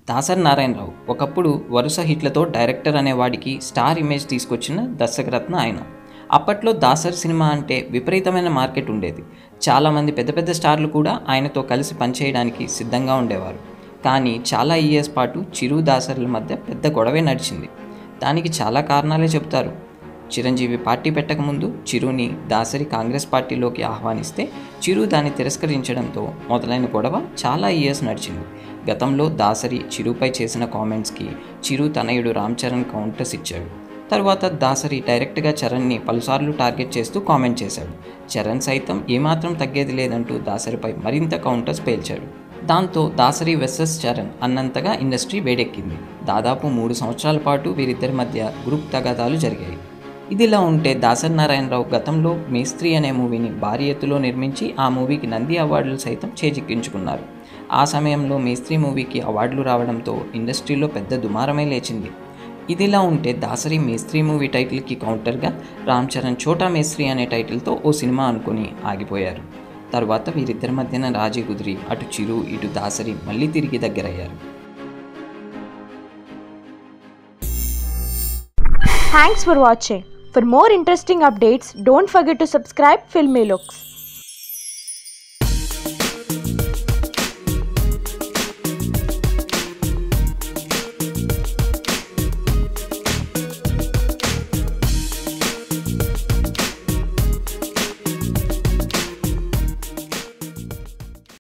దాసరి నారాయణరావు ఒకప్పుడు వరుస హిట్లతో డైరెక్టర్ అనేవాడికి స్టార్ ఇమేజ్ తీసుకొచ్చిన దర్శకరత్న ఆయన అప్పట్లో దాసరి సినిమా అంటే విపరీతమైన మార్కెట్ ఉండేది చాలామంది పెద్ద పెద్ద స్టార్లు కూడా ఆయనతో కలిసి పనిచేయడానికి సిద్ధంగా ఉండేవారు కానీ చాలా ఇయర్స్ పాటు చిరు దాసరుల మధ్య పెద్ద గొడవే నడిచింది దానికి చాలా కారణాలే చెబుతారు చిరంజీవి పార్టీ పెట్టకముందు చిరుని దాసరి కాంగ్రెస్ పార్టీలోకి ఆహ్వానిస్తే చిరు దాన్ని తిరస్కరించడంతో మొదలైన గొడవ చాలా ఇయర్స్ నడిచింది గతంలో దాసరి చిరుపై చేసిన కామెంట్స్కి చిరు తనయుడు రామ్ చరణ్ కౌంటర్స్ ఇచ్చాడు తర్వాత దాసరి డైరెక్ట్గా చరణ్ని పలుసార్లు టార్గెట్ చేస్తూ కామెంట్ చేశాడు చరణ్ సైతం ఏమాత్రం తగ్గేది లేదంటూ దాసరిపై మరింత కౌంటర్స్ పేల్చాడు దాంతో దాసరి వెస్సెస్ చరణ్ అన్నంతగా ఇండస్ట్రీ వేడెక్కింది దాదాపు మూడు సంవత్సరాల పాటు వీరిద్దరి మధ్య గ్రూప్ తగాదాలు జరిగాయి ఇదిలా ఉంటే దాసరి నారాయణరావు గతంలో మేస్త్రి అనే మూవీని భారీ ఎత్తులో నిర్మించి ఆ మూవీకి నంది అవార్డులు సైతం చేజిక్కించుకున్నారు ఆ సమయంలో మేస్త్రి మూవీకి అవార్డులు రావడంతో ఇండస్ట్రీలో పెద్ద దుమారమే లేచింది ఇదిలా ఉంటే దాసరి మేస్త్రి మూవీ టైటిల్కి కౌంటర్గా రామ్ చరణ్ చోటా మేస్త్రి అనే టైటిల్తో ఓ సినిమా అనుకుని ఆగిపోయారు తర్వాత వీరిద్దరి మధ్యన రాజీ కుదిరి అటు చిరు ఇటు దాసరి మళ్ళీ తిరిగి దగ్గరయ్యారు Thanks for watching. For more interesting updates, don't forget to subscribe Filmy Looks.